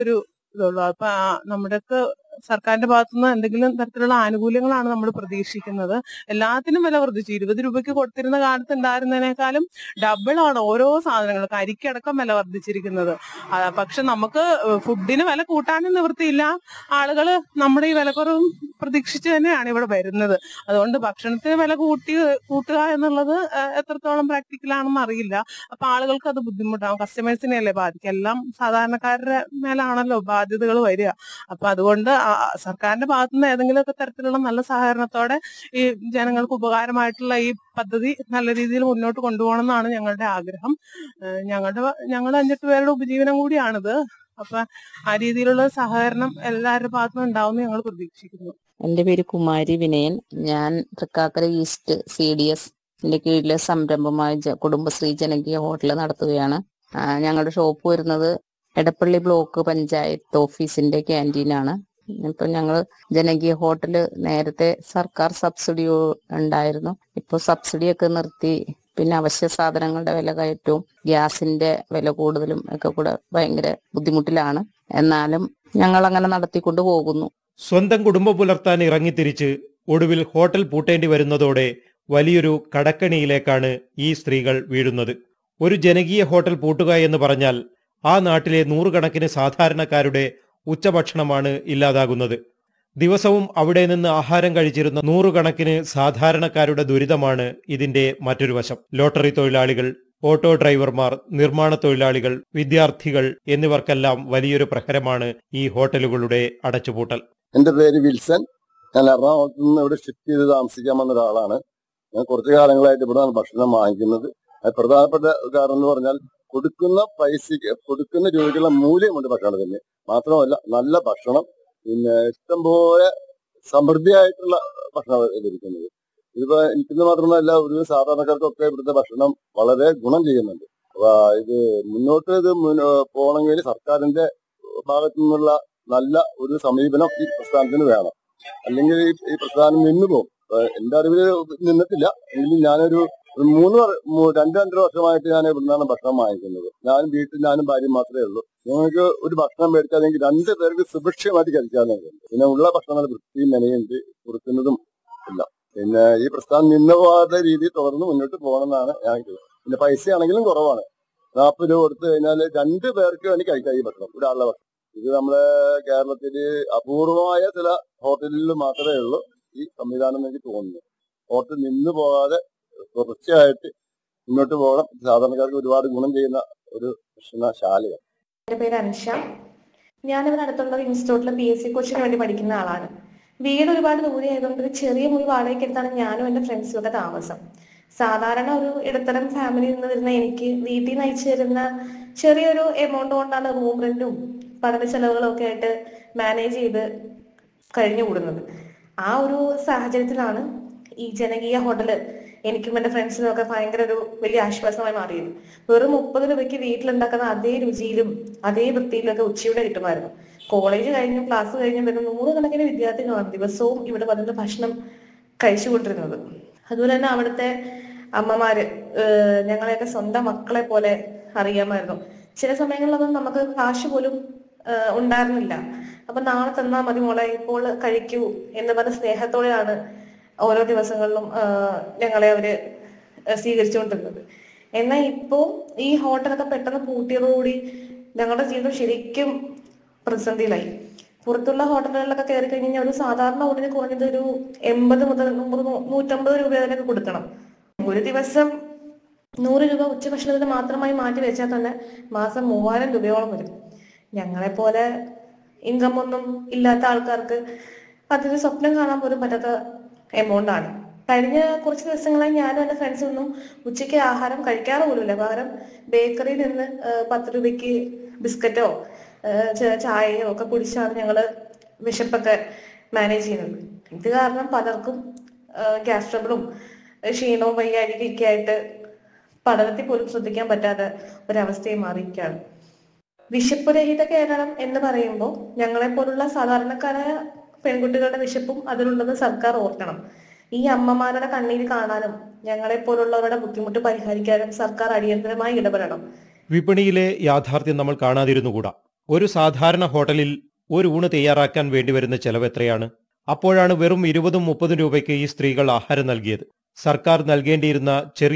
ഒരു ഇതുള്ളൂ അപ്പൊ ആ നമ്മുടെയൊക്കെ സർക്കാരിന്റെ ഭാഗത്തുനിന്ന് എന്തെങ്കിലും തരത്തിലുള്ള ആനുകൂല്യങ്ങളാണ് നമ്മൾ പ്രതീക്ഷിക്കുന്നത് എല്ലാത്തിനും വില വർദ്ധിച്ചു ഇരുപത് രൂപയ്ക്ക് കൊടുത്തിരുന്ന കാലത്ത് ഉണ്ടായിരുന്നതിനേക്കാളും ഡബിൾ ആണ് ഓരോ സാധനങ്ങൾക്ക് അരിക്കടക്കം വില വർദ്ധിച്ചിരിക്കുന്നത് ആ, പക്ഷെ നമുക്ക് ഫുഡിന് വില കൂട്ടാനും നിവൃത്തിയില്ല ആളുകൾ നമ്മുടെ ഈ വിലക്കുറവും പ്രതീക്ഷിച്ച് തന്നെയാണ് ഇവിടെ വരുന്നത് അതുകൊണ്ട് ഭക്ഷണത്തിന് വില കൂട്ടി കൂട്ടുക എന്നുള്ളത് ആ, എത്രത്തോളം പ്രാക്ടിക്കൽ ആണെന്ന് അറിയില്ല അപ്പൊ ആളുകൾക്ക് അത് ബുദ്ധിമുട്ടാവും കസ്റ്റമേഴ്സിനെ അല്ലേ ബാധിക്കും എല്ലാം സാധാരണക്കാരുടെ മേലാണല്ലോ ബാധ്യതകൾ വരിക അപ്പൊ അതുകൊണ്ട് ആ- ആ സർക്കാരിന്റെ ഭാഗത്തുനിന്ന് ഏതെങ്കിലുമൊക്കെ തരത്തിലുള്ള നല്ല സഹകരണത്തോടെ ഈ ജനങ്ങൾക്ക് ഉപകാരമായിട്ടുള്ള ഈ പദ്ധതി നല്ല രീതിയിൽ മുന്നോട്ട് കൊണ്ടുപോകണം എന്നാണ് ഞങ്ങളുടെ ആഗ്രഹം ഏഹ് ഞങ്ങളുടെ ഞങ്ങൾ അഞ്ചെട്ട് പേരുടെ ഉപജീവനം കൂടിയാണിത് അപ്പൊ ആ രീതിയിലുള്ള സഹകരണം എല്ലാവരുടെ ഭാഗത്തുനിന്നും ഉണ്ടാവുമെന്ന് ഞങ്ങൾ പ്രതീക്ഷിക്കുന്നു എൻ്റെ പേര് കുമാരി വിനയൻ ഞാൻ തൃക്കാക്കര ഈസ്റ്റ് സി ഡി എസിന്റെ കീഴിലെ സംരംഭമായ ജ- കുടുംബശ്രീ ജനകീയ ഹോട്ടൽ നടത്തുകയാണ് ആ, ഞങ്ങളുടെ ഷോപ്പ് വരുന്നത് എടപ്പള്ളി ബ്ലോക്ക് പഞ്ചായത്ത് ഓഫീസിന്റെ ക്യാൻറ്റീനാണ് ഇപ്പൊ ഞങ്ങൾ ജനകീയ ഹോട്ടല് നേരത്തെ സർക്കാർ സബ്സിഡി ഉണ്ടായിരുന്നു ഇപ്പോൾ സബ്സിഡിയൊക്കെ നിർത്തി പിന്നെ അവശ്യ സാധനങ്ങളുടെ വില കയറ്റവും ഗ്യാസിന്റെ വില കൂടുതലും ഒക്കെ കൂടെ ഭയങ്കര ബുദ്ധിമുട്ടിലാണ് എന്നാലും ഞങ്ങൾ അങ്ങനെ നടത്തിക്കൊണ്ട് പോകുന്നു സ്വന്തം കുടുംബം പുലർത്താൻ ഇറങ്ങിത്തിരിച്ച് ഒടുവിൽ ഹോട്ടൽ പൂട്ടേണ്ടി വരുന്നതോടെ വലിയൊരു കടക്കണിയിലേക്കാണ് ഈ സ്ത്രീകൾ വീഴുന്നത് ഒരു ജനകീയ ഹോട്ടൽ പൂട്ടുക എന്ന് പറഞ്ഞാൽ ആ നാട്ടിലെ നൂറുകണക്കിന് സാധാരണക്കാരുടെ ഉച്ചഭക്ഷണമാണ് ഇല്ലാതാകുന്നത് ദിവസവും അവിടെ നിന്ന് ആഹാരം കഴിച്ചിരുന്ന നൂറുകണക്കിന് സാധാരണക്കാരുടെ ദുരിതമാണ് ഇതിന്റെ മറ്റൊരു വശം ലോട്ടറി തൊഴിലാളികൾ ഓട്ടോ ഡ്രൈവർമാർ നിർമ്മാണ തൊഴിലാളികൾ വിദ്യാർത്ഥികൾ എന്നിവർക്കെല്ലാം വലിയൊരു പ്രഹരമാണ് ഈ ഹോട്ടലുകളുടെ അടച്ചുപൂട്ടൽ എന്റെ പേര് വിൽസൺ ഞാൻ എറണാകുളത്ത് നിന്ന് ഇവിടെ ഷിഫ്റ്റ് ചെയ്ത് താമസിക്കാൻ വന്ന ഒരാളാണ് ഞാൻ കുറച്ചു കാലങ്ങളായിട്ട് ഇവിടെ ഭക്ഷണം വാങ്ങിക്കുന്നത് അത് പ്രധാനപ്പെട്ട കാരണം എന്ന് പറഞ്ഞാൽ കൊടുക്കുന്ന പൈസക്ക് കൊടുക്കുന്ന രൂപയ്ക്കുള്ള മൂല്യമുണ്ട് ഭക്ഷണത്തിന് മാത്രമല്ല നല്ല ഭക്ഷണം പിന്നെ ഇഷ്ടംപോലെ സമൃദ്ധിയായിട്ടുള്ള ഭക്ഷണം ലഭിക്കുന്നത് ഇതിപ്പോ എനിക്കെന്ന് മാത്രമല്ല ഒരു സാധാരണക്കാർക്കൊക്കെ ഇവിടുത്തെ ഭക്ഷണം വളരെ ഗുണം ചെയ്യുന്നുണ്ട് അപ്പൊ ഇത് മുന്നോട്ട് ഇത് മുന്നോ- പോകണമെങ്കിൽ സർക്കാരിന്റെ ഭാഗത്തു നിന്നുള്ള നല്ല ഒരു സമീപനം ഈ പ്രസ്ഥാനത്തിന് വേണം അല്ലെങ്കിൽ ഈ ഈ പ്രസ്ഥാനം നിന്നു പോകും ഏഹ് എന്റെ അറിവില് നിന്നിട്ടില്ല എങ്കിലും ഞാനൊരു ഒരു മൂന്ന് വർ- മൂ- രണ്ട് രണ്ടര വർഷമായിട്ട് ഞാൻ ഇവിടുന്നാണ് ഭക്ഷണം വാങ്ങിക്കുന്നത് ഞാനും വീട്ടിൽ ഞാനും ഭാര്യയും മാത്രമേ ഉള്ളൂ ഞങ്ങൾക്ക് ഒരു ഭക്ഷണം മേടിച്ചാലെങ്കിൽ രണ്ട് പേർക്ക് സുഭിക്ഷമായിട്ട് കഴിക്കാറുണ്ട് പിന്നെ ഉള്ള ഭക്ഷണം വൃത്തിയും മെനയുണ്ട് കൊടുക്കുന്നതും ഇല്ല പിന്നെ ഈ പ്രസ്ഥാനം നിന്നു പോകാത്ത രീതിയിൽ തുടർന്ന് മുന്നോട്ട് പോകണമെന്നാണ് ഞാൻ കരുതുന്നത്. പിന്നെ പൈസയാണെങ്കിലും കുറവാണ് നാൽപ്പത് രൂപ കൊടുത്തു കഴിഞ്ഞാൽ രണ്ട് പേർക്ക് വേണ്ടി കഴിക്കാം ഈ ഭക്ഷണം ഒരാളുടെ ഭക്ഷണം ഇത് നമ്മുടെ കേരളത്തില് അപൂർവമായ ചില ഹോട്ടലിൽ മാത്രമേ ഉള്ളൂ ഈ സംവിധാനം എന്ന് എനിക്ക് തോന്നുന്നു ഹോട്ടൽ നിന്ന് പോകാതെ തുടർച്ചയായിട്ട് മുന്നോട്ട് പോകണം സാധാരണക്കാർക്ക് ഒരുപാട് ഗുണം ചെയ്യുന്ന ഒരു ഭക്ഷണശാലയാണ് എൻ്റെ പേര് അൻഷ ഞാനിവിടെ അടുത്തുള്ള ഒരു ഇൻസ്റ്റിറ്റ്യൂട്ടിൽ പി എസ് സി കോച്ചിന് വേണ്ടി പഠിക്കുന്ന ആളാണ് വീട് ഒരുപാട് ദൂരെ ആയതുകൊണ്ട് ഒരു ചെറിയ മുറി വാടകയ്ക്ക് എടുത്താണ് ഞാനും എൻ്റെ ഫ്രണ്ട്സും ഒക്കെ താമസം സാധാരണ ഒരു ഇടത്തരം ഫാമിലിയിൽ നിന്ന് വരുന്ന എനിക്ക് വീട്ടിൽ നിന്ന് അയച്ചു തരുന്ന ചെറിയൊരു എമൗണ്ട് കൊണ്ടാണ് റൂം റെന്റും പഠന ചെലവുകളും ഒക്കെ ആയിട്ട് മാനേജ് ചെയ്ത് കഴിഞ്ഞു കൂടുന്നത് ആ ഒരു സാഹചര്യത്തിലാണ് ഈ ജനകീയ ഹോട്ടല് എനിക്കും എൻ്റെ ഫ്രണ്ട്സിനും ഒക്കെ ഭയങ്കര ഒരു വലിയ ആശ്വാസമായി മാറിയത് വെറും മുപ്പത് രൂപയ്ക്ക് വീട്ടിലുണ്ടാക്കുന്ന അതേ രുചിയിലും അതേ വൃത്തിയിലും ഒക്കെ ഉച്ചയുടെ കിട്ടുമായിരുന്നു കോളേജ് കഴിഞ്ഞും ക്ലാസ് കഴിഞ്ഞും വരുന്ന നൂറുകണക്കിന് വിദ്യാർത്ഥികളാണ് ദിവസവും ഇവിടെ വന്നിട്ട് ഭക്ഷണം കഴിച്ചുകൊണ്ടിരുന്നത് അതുപോലെ തന്നെ അവിടുത്തെ അമ്മമാര് ഏഹ് ഞങ്ങളെയൊക്കെ സ്വന്തം മക്കളെ പോലെ അറിയാമായിരുന്നു ചില സമയങ്ങളിലൊന്നും നമുക്ക് കാശ് പോലും ഏഹ് ഉണ്ടായിരുന്നില്ല അപ്പൊ നാളെ തന്നാ മതി മോളെ ഇപ്പോൾ കഴിക്കൂ എന്ന് പറഞ്ഞ സ്നേഹത്തോടെയാണ് ഓരോ ദിവസങ്ങളിലും ആഹ് ഞങ്ങളെ അവര് സ്വീകരിച്ചുകൊണ്ടിരുന്നത് എന്നാൽ ഇപ്പോ ഈ ഹോട്ടലൊക്കെ പെട്ടെന്ന് പൂട്ടിയതോടുകൂടി ഞങ്ങളുടെ ജീവിതം ശരിക്കും പ്രതിസന്ധിയിലായി പുറത്തുള്ള ഹോട്ടലുകളിലൊക്കെ കയറി കഴിഞ്ഞാൽ ഒരു സാധാരണ ഊണിന് കുറഞ്ഞത് ഒരു എൺപത് മുതൽ നൂറ് നൂ- നൂറ്റമ്പത് രൂപ വരെയൊക്കെ കൊടുക്കണം ഒരു ദിവസം നൂറ് രൂപ ഉച്ചഭക്ഷണത്തിന് മാത്രമായി മാറ്റി വെച്ചാൽ തന്നെ മാസം മൂവായിരം രൂപയോളം വരും ഞങ്ങളെ പോലെ ഇൻകം ഒന്നും ഇല്ലാത്ത ആൾക്കാർക്ക് അതിന് സ്വപ്നം കാണാൻ പോലും പറ്റാത്ത എമൗണ്ട് ആണ് കഴിഞ്ഞ കുറച്ച് ദിവസങ്ങളായി ഞാനും എൻ്റെ ഫ്രണ്ട്സും ഒന്നും ഉച്ചയ്ക്ക് ആഹാരം കഴിക്കാറ് പോലുമില്ല പകരം ബേക്കറിയിൽ നിന്ന് ആ, പത്ത് രൂപയ്ക്ക് ബിസ്ക്കറ്റോ ആ, ച- ചായയോ ഒക്കെ കുടിച്ചാണ് ഞങ്ങള് വിശപ്പൊക്കെ മാനേജ് ചെയ്യുന്നത് ഇത് കാരണം പലർക്കും ഗ്യാസ് ട്രബിളും ക്ഷീണവും വയ്യാഴികയൊക്കെ ആയിട്ട് പഠനത്തിൽ പോലും ശ്രദ്ധിക്കാൻ പറ്റാത്ത ഒരവസ്ഥയിൽ മാറിയിരിക്കുകയാണ് വിശപ്പ് രഹിത കേരളം എന്ന് പറയുമ്പോൾ ഞങ്ങളെ പോലുള്ള സാധാരണക്കാരായ പെൺകുട്ടികളുടെ വിശപ്പും അതിലുള്ളത് സർക്കാർ ഓർക്കണം ഈ അമ്മമാരുടെ കണ്ണീര് കാണാനും ഞങ്ങളെ പോലുള്ളവരുടെ ബുദ്ധിമുട്ട് പരിഹരിക്കാനും സർക്കാർ അടിയന്തരമായി ഇടപെടണം വിപണിയിലെ യാഥാർത്ഥ്യം നമ്മൾ കാണാതിരുന്നുകൂടാ ഒരു സാധാരണ ഹോട്ടലിൽ ഒരു ഊണ് തയ്യാറാക്കാൻ വേണ്ടിവരുന്ന ചെലവ് എത്രയാണ് അപ്പോഴാണ് വെറും ഇരുപതും മുപ്പതും രൂപയ്ക്ക് ഈ സ്ത്രീകൾ ആഹാരം നൽകിയത് സർക്കാർ നൽകേണ്ടിയിരുന്ന ചെറിയ